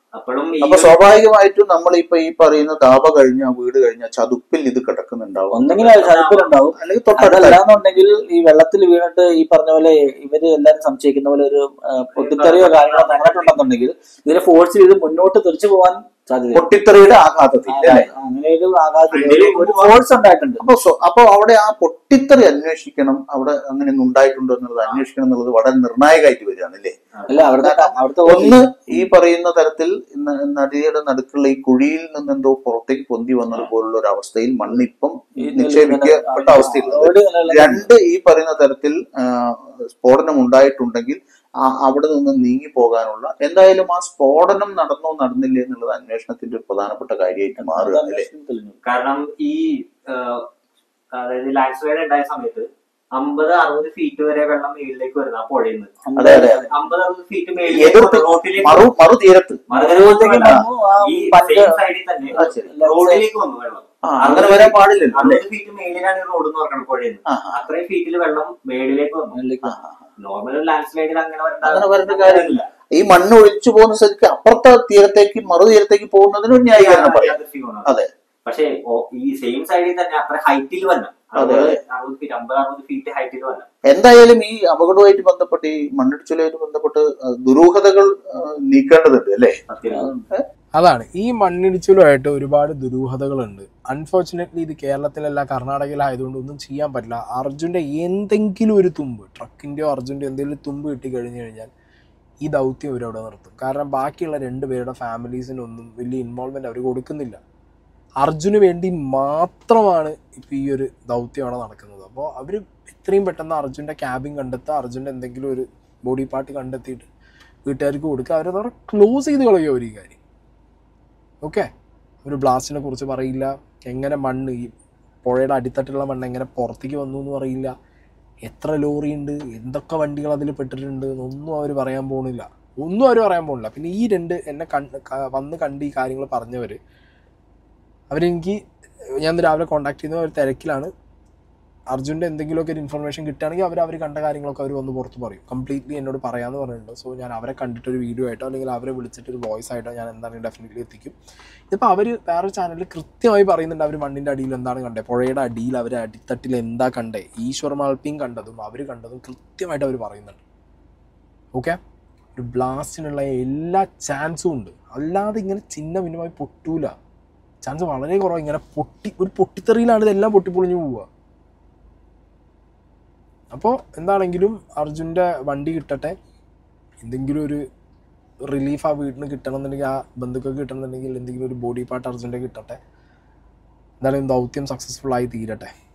അപ്പോഴും ഈ അപ്പൊ സ്വാഭാവികമായിട്ടും നമ്മൾ ഇപ്പൊ ഈ പറയുന്ന താപ കഴിഞ്ഞ വീട് കഴിഞ്ഞ ചതുപ്പിൽ ഇത് കിടക്കുന്നുണ്ടാവും ഒന്നെങ്കിലും ചതുപ്പിലുണ്ടാവും അല്ലെങ്കിൽ തൊട്ടടുത്ത അതല്ലാന്നുണ്ടെങ്കിൽ ഈ വെള്ളത്തിൽ വീണിട്ട് ഈ പറഞ്ഞ പോലെ ഇവര് എല്ലാരും സംശയിക്കുന്ന പോലെ ഒരു ആ, പൊട്ടിത്തെറിയോ കാര്യങ്ങളോ നടന്നിട്ടുണ്ടെന്നുണ്ടെങ്കിൽ ഇതിനെ ഫോഴ്സ് ചെയ്ത് മുന്നോട്ട് തെറിച്ചു പോകാൻ സാധ്യത പൊട്ടിത്തെറിയുടെ ആഘാതത്തിൽ അല്ലേ അങ്ങനെ ഒരു ആഘാതത്തിൽ ഒരു- ഒരു ഫോഴ്സ് ഉണ്ടായിട്ടുണ്ട് അപ്പൊ സ്വ- അപ്പൊ അവിടെ ആ പൊട്ടിത്തെറി അന്വേഷിക്കണം അവിടെ അങ്ങനെ ഒന്നും ഉണ്ടായിട്ടുണ്ടോ എന്നുള്ളത് അന്വേഷിക്കണം എന്നുള്ളത് വളരെ നിർണായകമായിട്ട് വരികയാണ് അല്ലേ അല്ല അവിടുത്തെ അവിടുത്തെ ഒന്ന് ഈ പറയുന്ന തരത്തിൽ ന- നദിയുടെ നടുക്കുള്ള ഈ കുഴിയിൽ നിന്ന് എന്തോ പുറത്തേക്ക് പൊന്തി വന്നത് പോലുള്ള ഒരു അവസ്ഥയിൽ മണ്ണിപ്പം നിക്ഷേപിക്കപ്പെട്ട അവസ്ഥയിലുള്ളത് റോഡ് നിലനിൽക്കുന്ന- രണ്ട് ഈ പറയുന്ന തരത്തിൽ ആ, സ്ഫോടനം ഉണ്ടായിട്ടുണ്ടെങ്കിൽ ആ- അവിടെ നിന്ന് നീങ്ങി പോകാനുള്ള എന്തായാലും ആ സ്ഫോടനം നടന്നോ നടന്നില്ലേ എന്നുള്ളത് അന്വേഷണത്തിന്റെ ഒരു പ്രധാനപ്പെട്ട കാര്യമായിട്ട് മാറുകയാണ് അല്ലേ കാരണം ഈ ആ, അതായത് ലാൻഡ് സ്ലൈഡ് ഉണ്ടായ സമയത്ത് അമ്പത് അറുപത് ഫീറ്റ് വരെ വെള്ളം മേളിലേക്ക് വരുന്ന ആ പുഴയിൽ നിന്ന് അതെ അതെ അതെ അമ്പത് അറുപത് ഫീറ്റ് എതിർത്ത് റോഡിലേക്ക് മറു മറു തീരത്ത് മറുകരയിലേക്ക് വന്നു, ആ ഈ പണ്ട് സെയിം സൈഡിൽ തന്നെ ആ, ശരി. റോഡിലേക്ക് വന്നു വെള്ളം ആ, അങ്ങനെ വരാൻ പാടില്ലല്ലോ അല്ലേ അറുപത് ഫീറ്റ് മേളിലാണ് ഈ റോഡ് എന്ന് പറഞ്ഞത് പുഴയിൽ നിന്ന് ആ, അത്രയും ഫീറ്റിൽ വെള്ളം മേളിലേക്ക് വന്നു നോർമൽ അങ്ങനെ ലാൻഡ് സ്ലൈഡിൽ അങ്ങനെ വരേണ്ട വരേണ്ട കാര്യമില്ല ഈ മണ്ണ് ഒഴിച്ചു പോകുന്ന സ്ഥിതിക്ക് അപ്പുറത്തെ തീരത്തേക്ക് മറു തീരത്തേക്ക് പോകുന്നതിന് ഒരു ന്യായീകരണം പറയാം അതെ പക്ഷേ ഓ- ഈ സെയിം സൈഡിൽ തന്നെ അത്ര ഹൈറ്റിൽ വരണം അതെ, അതെ. അറുപത് ഫീറ്റ് അമ്പത് അറുപത് ഫീറ്റ് ഹൈറ്റിൽ വരണം എന്തായാലും ഈ അപകടവുമായിട്ട് ബന്ധപ്പെട്ട് ഈ മണ്ണിടിച്ചിലുമായിട്ട് ബന്ധപ്പെട്ട് ആ, ദുരൂഹതകൾ ആ, നീക്കേണ്ടതുണ്ട് അല്ലേ സത്യം അതാണ് ഈ മണ്ണിടിച്ചിലുമായിട്ട് ഒരുപാട് ദുരൂഹതകളുണ്ട് അൺഫോർച്ചുനേറ്റ്ലി ഇത് കേരളത്തിലല്ല കർണാടകയിലായതുകൊണ്ട് ഒന്നും ചെയ്യാൻ പറ്റില്ല അർജുൻ്റെ എന്തെങ്കിലും ഒരു തുമ്പ് ട്രക്കിൻ്റെയോ അർജുൻ്റെ എന്തെങ്കിലും തുമ്പ് കിട്ടി കഴിഞ്ഞു കഴിഞ്ഞാൽ ഈ ദൗത്യം ഇവരവിടെ നിർത്തും കാരണം ബാക്കിയുള്ള രണ്ട് പേരുടെ ഫാമിലീസിനൊന്നും വലിയ ഇൻവോൾവ്മെൻ്റ് അവർ കൊടുക്കുന്നില്ല അർജുന് വേണ്ടി മാത്രമാണ് ഇപ്പോൾ ഈ ഒരു ദൗത്യം അവിടെ നടക്കുന്നത് അപ്പോൾ അവർ എത്രയും പെട്ടെന്ന് അർജുൻ്റെ ക്യാബിൻ കണ്ടെത്തുക അർജുൻ്റെ എന്തെങ്കിലും ഒരു ബോഡി പാർട്ട് കണ്ടെത്തിയിട്ട് വീട്ടുകാർക്ക് കൊടുക്കുക അവരതവിടെ ക്ലോസ് ചെയ്ത് കളയുക ഒരു ഈ കാര്യം ഓക്കെ ഒരു ബ്ലാസ്റ്റിനെ കുറിച്ച് പറയില്ല എങ്ങനെ മണ്ണ് ഈ പുഴയുടെ അടിത്തട്ടിലുള്ള മണ്ണ് എങ്ങനെ പുറത്തേക്ക് വന്നു എന്ന് പറയില്ല എത്ര ലോറി ഉണ്ട് എന്തൊക്കെ വണ്ടികൾ അതിൽ പെട്ടിട്ടുണ്ട് എന്നൊന്നും അവർ പറയാൻ പോകുന്നില്ല ഒന്നും അവർ പറയാൻ പോകുന്നില്ല പിന്നെ ഈ രണ്ട് എന്നെ കണ്ട് ക- വന്ന് കണ്ട് ഈ കാര്യങ്ങൾ പറഞ്ഞവർ അവരെനിക്ക് ഞാൻ ഇന്ന് രാവിലെ കോൺടാക്ട് ചെയ്യുന്ന ഒരു തിരക്കിലാണ് അർജുൻ്റെ എന്തെങ്കിലുമൊക്കെ ഒരു ഇൻഫർമേഷൻ കിട്ടുകയാണെങ്കിൽ അവർ അവർ കണ്ട കാര്യങ്ങളൊക്കെ അവർ വന്ന് പുറത്ത് പറയും കംപ്ലീറ്റ്ലി എന്നോട് പറയാമെന്ന് പറഞ്ഞിട്ടുണ്ട് സോ ഞാൻ അവരെ കണ്ടിട്ടൊരു വീഡിയോ ആയിട്ടോ അല്ലെങ്കിൽ അവരെ വിളിച്ചിട്ട് ഒരു വോയിസ് ആയിട്ടോ ഞാൻ എന്താണെങ്കിലും ഡെഫിനറ്റ്ലി എത്തിക്കും ഇതിപ്പോൾ അവർ വേറെ ചാനലിൽ കൃത്യമായി പറയുന്നുണ്ട് അവർ മണ്ണിൻ്റെ അടിയിൽ എന്താണ് കണ്ടത് പുഴയുടെ അടിയിൽ അവർ അടിത്തട്ടിൽ എന്താ കണ്ടേ ഈശ്വർ മാൾപ്പിയും കണ്ടതും അവർ കണ്ടതും കൃത്യമായിട്ട് അവർ പറയുന്നുണ്ട് ഓക്കെ ഒരു ബ്ലാസ്റ്റിനുള്ള എല്ലാ ചാൻസും ഉണ്ട് അല്ലാതെ ഇങ്ങനെ ചിഹ്ന ഭിന്നമായി പൊട്ടൂല ചാൻസ് വളരെ കുറവ് ഇങ്ങനെ പൊട്ടി ഒരു പൊട്ടിത്തെറിയിലാണ് ഇതെല്ലാം പൊട്ടിപ്പൊളിഞ്ഞു പോവുക അപ്പോൾ എന്താണെങ്കിലും അർജുൻ്റെ വണ്ടി കിട്ടട്ടെ എന്തെങ്കിലും ഒരു റിലീഫ് ആ വീട്ടിന് കിട്ടണമെന്നുണ്ടെങ്കിൽ ആ ബന്ധുക്കൾക്ക് കിട്ടണമെന്നുണ്ടെങ്കിൽ എന്തെങ്കിലും ഒരു ബോഡി പാർട്ട് അർജുൻ്റെ കിട്ടട്ടെ എന്തായാലും ദൗത്യം സക്സസ്ഫുൾ ആയി തീരട്ടെ